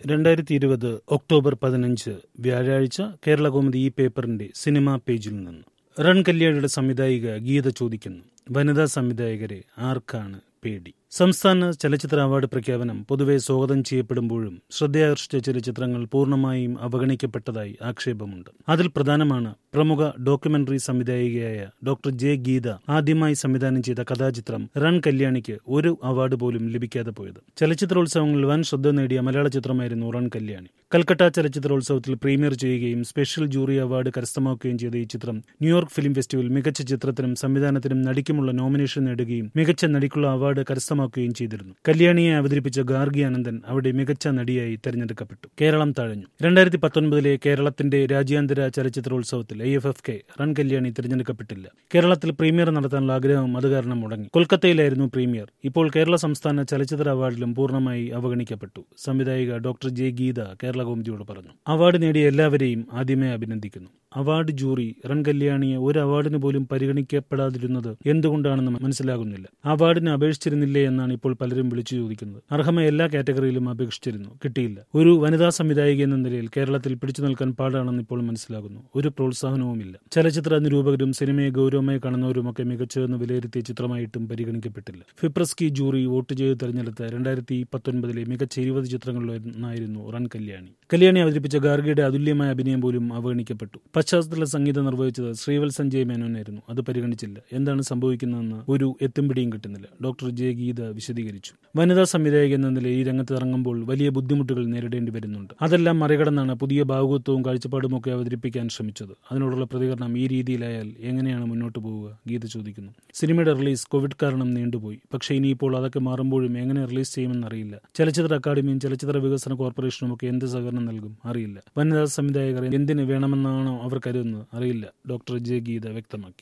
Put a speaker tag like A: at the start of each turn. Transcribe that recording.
A: രണ്ടായിരത്തി ഇരുപത് ഒക്ടോബർ പതിനഞ്ച് വ്യാഴാഴ്ച കേരളകൗമുദി ഈ പേപ്പറിന്റെ സിനിമാ പേജിൽ നിന്ന് റൺ കല്യാണിയുടെ സംവിധായിക ഗീത ചോദിക്കുന്നു വനിതാ സംവിധായകരെ ആർക്കാണ് പേടി സംസ്ഥാന ചലച്ചിത്ര അവാർഡ് പ്രഖ്യാപനം പൊതുവെ സ്വാഗതം ചെയ്യപ്പെടുമ്പോഴും ശ്രദ്ധയാകർഷിച്ച ചില ചിത്രങ്ങൾ പൂർണ്ണമായും അവഗണിക്കപ്പെട്ടതായി ആക്ഷേപമുണ്ട് അതിൽ പ്രധാനമാണ് പ്രമുഖ ഡോക്യുമെന്ററി സംവിധായികയായ ഡോക്ടർ ജെ ഗീത ആദ്യമായി സംവിധാനം ചെയ്ത കഥാചിത്രം റൺ കല്യാണിക്ക് ഒരു അവാർഡ് പോലും ലഭിക്കാതെ പോയത് ചലച്ചിത്രോത്സവങ്ങളിൽ വൻ ശ്രദ്ധ നേടിയ മലയാള ചിത്രമായിരുന്നു റൺ കല്യാണി കൽക്കട്ട ചലച്ചിത്രോത്സവത്തിൽ പ്രീമിയർ ചെയ്യുകയും സ്പെഷ്യൽ ജൂറി അവാർഡ് കരസ്ഥമാക്കുകയും ചെയ്ത ഈ ചിത്രം ന്യൂയോർക്ക് ഫിലിം ഫെസ്റ്റിവൽ മികച്ച ചിത്രത്തിനും സംവിധാനത്തിനും നടിക്കുമുള്ള നോമിനേഷൻ നേടുകയും മികച്ച നടിക്കുള്ള അവാർഡ് കരസ്ഥമാക്കുകയും ചെയ്തിരുന്നു കല്യാണിയെ അവതരിപ്പിച്ച ഗാർഗി ആനന്ദൻ അവിടെ മികച്ച നടിയായി തെരഞ്ഞെടുക്കപ്പെട്ടു കേരളം തഴഞ്ഞു രണ്ടായിരത്തി പത്തൊൻപതിലെ കേരളത്തിന്റെ രാജ്യാന്തര ചലച്ചിത്രോത്സവത്തിൽ I F F K run Kalyani തിരഞ്ഞെടുക്കപ്പെട്ടില്ല കേരളത്തിൽ പ്രീമിയർ നടത്താനുള്ള ആഗ്രഹം അത് കാരണം മുടങ്ങി കൊൽക്കത്തയിലായിരുന്നു പ്രീമിയർ ഇപ്പോൾ കേരള സംസ്ഥാന ചലച്ചിത്ര അവാർഡിലും പൂർണ്ണമായി അവഗണിക്കപ്പെട്ടു സംവിധായിക ഡോക്ടർ ജെ ഗീത കേരള കൗമുദിയോട് പറഞ്ഞു അവാർഡ് നേടിയ എല്ലാവരെയും ആദ്യമേ അഭിനന്ദിക്കുന്നു അവാർഡ് ജൂറി റൺ കല്യാണിയെ ഒരു അവാർഡിന് പോലും പരിഗണിക്കപ്പെടാതിരുന്നത് എന്തുകൊണ്ടാണെന്ന് മനസ്സിലാകുന്നില്ല അവാർഡിന് അപേക്ഷിച്ചിരുന്നില്ലേ എന്നാണ് ഇപ്പോൾ പലരും വിളിച്ചു ചോദിക്കുന്നത് അർഹമായ എല്ലാ കാറ്റഗറിയിലും അപേക്ഷിച്ചിരുന്നു കിട്ടിയില്ല ഒരു വനിതാ സംവിധായിക എന്ന നിലയിൽ കേരളത്തിൽ പിടിച്ചു നിൽക്കാൻ പാടാണെന്ന് ഇപ്പോൾ മനസ്സിലാകുന്നു ഒരു പ്രോത്സാഹനവുമില്ല ചലച്ചിത്ര നിരൂപകരും സിനിമയെ ഗൗരവമായി കാണുന്നവരുമൊക്കെ മികച്ചതെന്ന് വിലയിരുത്തിയ ചിത്രമായിട്ടും പരിഗണിക്കപ്പെട്ടില്ല ഫിപ്രസ്കി ജൂറി വോട്ട് ചെയ്ത് തെരഞ്ഞെടുത്ത രണ്ടായിരത്തി പത്തൊൻപതിലെ മികച്ച ഇരുപത് ചിത്രങ്ങളിലൊന്നായിരുന്നു റൺ കല്യാണി കല്യാണി അവതരിപ്പിച്ച ഗാർഗിയുടെ അതുല്യമായ അഭിനയം പോലും അവഗണിക്കപ്പെട്ടു പശ്ചാത്തല സംഗീതം നിർവഹിച്ചത് ശ്രീവൽ സഞ്ജയ് മേനോനായിരുന്നു അത് പരിഗണിച്ചില്ല എന്താണ് സംഭവിക്കുന്നതെന്ന് ഒരു എത്തുംപിടിയും കിട്ടുന്നില്ല ഡോക്ടർ ജെ ഗീത വിശദീകരിച്ചു വനിതാ സംവിധായക എന്ന നിലയിൽ ഈ രംഗത്ത് ഇറങ്ങുമ്പോൾ വലിയ ബുദ്ധിമുട്ടുകൾ നേരിടേണ്ടി വരുന്നുണ്ട് അതെല്ലാം മറികടന്നാണ് പുതിയ ഭാവുകത്വവും കാഴ്ചപ്പാടും ഒക്കെ അവതരിപ്പിക്കാൻ ശ്രമിച്ചത് അതിനോടുള്ള പ്രതികരണം ഈ രീതിയിലായാൽ എങ്ങനെയാണ് മുന്നോട്ട് പോവുക ഗീത ചോദിക്കുന്നു സിനിമയുടെ റിലീസ് കോവിഡ് കാരണം നീണ്ടുപോയി പക്ഷേ ഇനിയിപ്പോൾ അതൊക്കെ മാറുമ്പോഴും എങ്ങനെ റിലീസ് ചെയ്യുമെന്ന് അറിയില്ല ചലച്ചിത്ര അക്കാദമിയും ചലച്ചിത്ര വികസന കോർപ്പറേഷനും ഒക്കെ എന്ത് സഹകരണം നൽകും അറിയില്ല വനിതാ സംവിധായകർ എന്തിന് വേണമെന്നാണോ അവർ കരുതുന്നത് അറിയില്ല ഡോക്ടർ ജെ ഗീത വ്യക്തമാക്കി